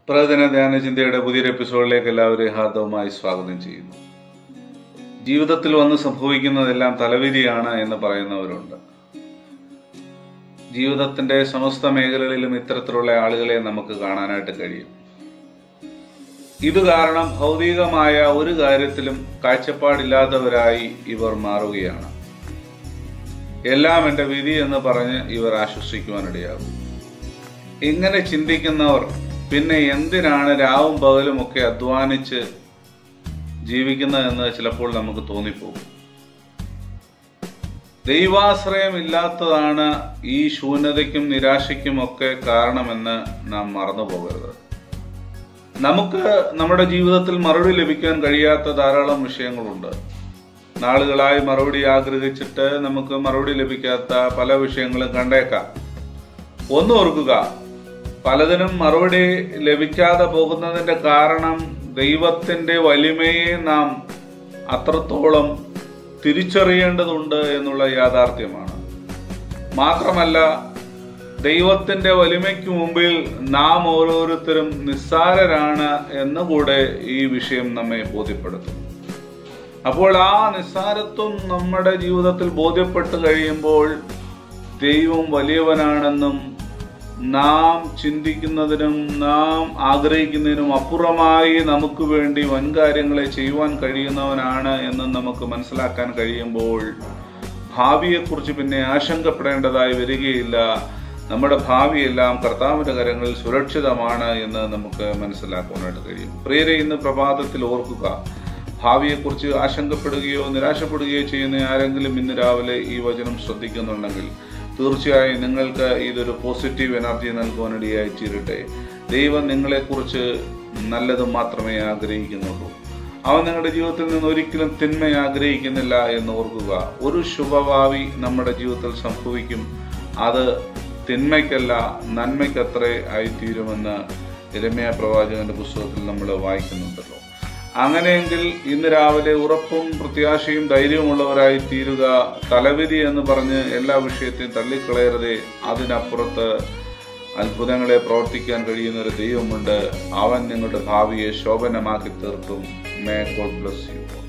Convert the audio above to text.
പ്രതിദിന ധ്യാന ചിന്തയുടെ പുതിയൊരു എപ്പിസോഡിലേക്ക് എല്ലാവരെയും ഹാർദവമായി സ്വാഗതം ചെയ്യുന്നു ജീവിതത്തിൽ വന്ന് സംഭവിക്കുന്നതെല്ലാം തലവിധിയാണ് എന്ന് പറയുന്നവരുണ്ട് ജീവിതത്തിന്റെ സമസ്ത മേഖലകളിലും ഇത്തരത്തിലുള്ള ആളുകളെ നമുക്ക് കാണാനായിട്ട് കഴിയും ഇത് കാരണം ഭൗതികമായ ഒരു കാര്യത്തിലും കാഴ്ചപ്പാടില്ലാത്തവരായി ഇവർ മാറുകയാണ് എല്ലാം എൻ്റെ വിധി എന്ന് പറഞ്ഞ് ഇവർ ആശ്വസിക്കുവാനിടയാകും ഇങ്ങനെ ചിന്തിക്കുന്നവർ പിന്നെ എന്തിനാണ് രാവും പകലും ഒക്കെ അധ്വാനിച്ച് ജീവിക്കുന്നതെന്ന് ചിലപ്പോൾ നമുക്ക് തോന്നിപ്പോകും ദൈവാശ്രയം ഇല്ലാത്തതാണ് ഈ ശൂന്യതയ്ക്കും നിരാശയ്ക്കും ഒക്കെ കാരണമെന്ന് നാം മറന്നു പോകരുത് നമുക്ക് നമ്മുടെ ജീവിതത്തിൽ മറുപടി ലഭിക്കാൻ കഴിയാത്ത ധാരാളം വിഷയങ്ങളുണ്ട് നാളുകളായി മറുപടി ആഗ്രഹിച്ചിട്ട് നമുക്ക് മറുപടി ലഭിക്കാത്ത പല വിഷയങ്ങളും കണ്ടേക്കാം ഒന്ന് ഓർക്കുക പലതിനും മറുപടി ലഭിക്കാതെ പോകുന്നതിന്റെ കാരണം ദൈവത്തിന്റെ വലിമയെ നാം അത്രത്തോളം തിരിച്ചറിയേണ്ടതുണ്ട് എന്നുള്ള യാഥാർത്ഥ്യമാണ് മാത്രമല്ല ദൈവത്തിന്റെ വലിമയ്ക്ക് മുമ്പിൽ നാം ഓരോരുത്തരും നിസ്സാരരാണ് എന്നുകൂടെ ഈ വിഷയം നമ്മെ ബോധ്യപ്പെടുത്തും അപ്പോൾ ആ നിസ്സാരത്വം നമ്മുടെ ജീവിതത്തിൽ ബോധ്യപ്പെട്ട് കഴിയുമ്പോൾ ദൈവം വലിയവനാണെന്നും നാം ചിന്തിക്കുന്നതിനും നാം ആഗ്രഹിക്കുന്നതിനും അപ്പുറമായി നമുക്ക് വേണ്ടി വൻകാര്യങ്ങളെ ചെയ്യുവാൻ കഴിയുന്നവനാണ് എന്ന് നമുക്ക് മനസ്സിലാക്കാൻ കഴിയുമ്പോൾ ഭാവിയെക്കുറിച്ച് പിന്നെ ആശങ്കപ്പെടേണ്ടതായി വരികയില്ല നമ്മുടെ ഭാവിയെല്ലാം കർത്താവിന്റെ കരങ്ങളിൽ സുരക്ഷിതമാണ് എന്ന് നമുക്ക് മനസ്സിലാക്കുവാനായിട്ട് കഴിയും പ്രിയരെ ഇന്ന് പ്രഭാതത്തിൽ ഓർക്കുക ഭാവിയെക്കുറിച്ച് ആശങ്കപ്പെടുകയോ നിരാശപ്പെടുകയോ ചെയ്യുന്ന ആരെങ്കിലും ഇന്ന് രാവിലെ ഈ വചനം ശ്രദ്ധിക്കുന്നുണ്ടെങ്കിൽ തീർച്ചയായും നിങ്ങൾക്ക് ഇതൊരു പോസിറ്റീവ് എനർജി നൽകുവാനിടയായി തീരട്ടെ ദൈവം നിങ്ങളെക്കുറിച്ച് നല്ലത് മാത്രമേ ആഗ്രഹിക്കുന്നുള്ളൂ അവൻ നിങ്ങളുടെ ജീവിതത്തിൽ നിന്ന് ഒരിക്കലും തിന്മ ആഗ്രഹിക്കുന്നില്ല എന്ന് ഓർക്കുക ഒരു ശുഭഭാവി നമ്മുടെ ജീവിതത്തിൽ സംഭവിക്കും അത് തിന്മയ്ക്കല്ല നന്മയ്ക്കത്രേ ആയിത്തീരുമെന്ന് ഇരമയ പ്രവാചകന്റെ പുസ്തകത്തിൽ നമ്മൾ വായിക്കുന്നുണ്ടല്ലോ അങ്ങനെയെങ്കിൽ ഇന്ന് രാവിലെ ഉറപ്പും പ്രത്യാശയും ധൈര്യമുള്ളവരായി തീരുക തലവിധി എന്ന് പറഞ്ഞ് എല്ലാ വിഷയത്തെയും തള്ളിക്കളയരുതേ അതിനപ്പുറത്ത് അത്ഭുതങ്ങളെ പ്രവർത്തിക്കാൻ കഴിയുന്ന ഒരു ദൈവമുണ്ട് അവൻ നിങ്ങളുടെ ഭാവിയെ ശോഭനമാക്കി തീർക്കും മേ ഗോഡ് ബ്ലസ് യു